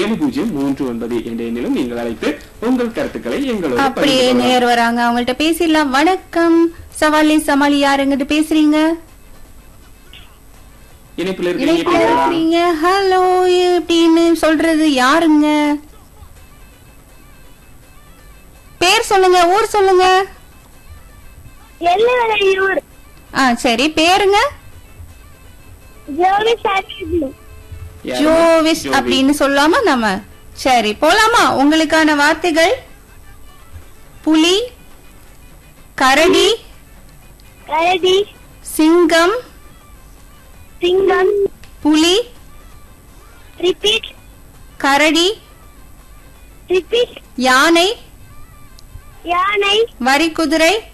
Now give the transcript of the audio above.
ஏழு பூஜ்ஜியம் மூன்று ஒன்பது என்ற எண்ணிலும் நீங்கள் அழைத்து உங்கள் கருத்துக்களை எங்களோடு அப்படியே பகிர்ந்து கொள்ளலாம். நேர் வராங்க அவங்கள்ட்ட பேசிடலாம் வணக்கம் சவாலி சமாளி யாருங்கிட்ட பேசுறீங்க இணைப்பில் இருக்கீங்க இணைப்புல பேசலாம். இருக்கிறீங்க ஹலோ அப்படின்னு சொல்றது யாருங்க பேர் சொல்லுங்க ஊர் சொல்லுங்க எல்லையூர் ஆ சரி பேருங்க ஜோவி சாட்சி யாருங்க? ஜோவிஸ் ஜோவி. அப்படின்னு சொல்லாம நம்ம சரி போலாமா உங்களுக்கான வார்த்தைகள் புலி கரடி கரடி சிங்கம் சிங்கம் புலி ரிப்பீட் கரடி ரிப்பீட் யானை யானை வரிக்குதிரை